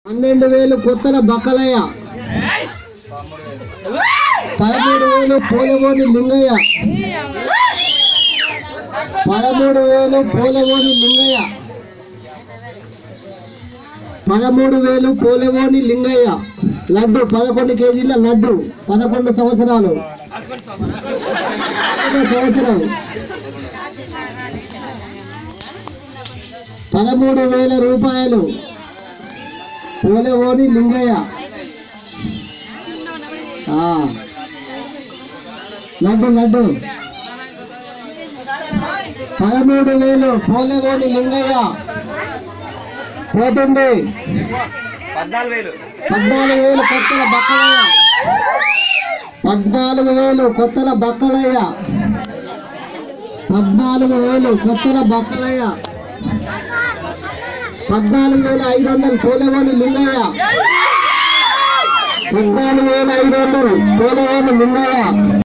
పన్నెండు వేలు కొత్తల బక్కలయ్య పదమూడు వేలు పోలవోని లింగయ్య పదమూడు వేలు పోలవోని లింగయ్య పదమూడు వేలు పోలవోని లింగయ్య లడ్డు పదకొండు కేజీల లడ్డు పదకొండు సంవత్సరాలు పదకొండు సంవత్సరం పదమూడు వేల రూపాయలు పోలేవోని లింగయ్య ఆ. లడ్డు లడ్డు పదమూడు వేలు పోలేవోని లింగయ్య పోతుంది పద్నాలుగు వేలు పద్నాలుగు వేలు కొత్తల బక్కలయ్య పద్నాలుగు వేలు కొత్తల బక్కలయ్య పద్నాలుగు వేలు కొత్తల బక్కలయ్య పద్నాలుగు వేల ఐదు వందలు పోలేవాడు లింగయ్య పద్నాలుగు వేల ఐదు వందలు పోలేవాడు లింగయ్య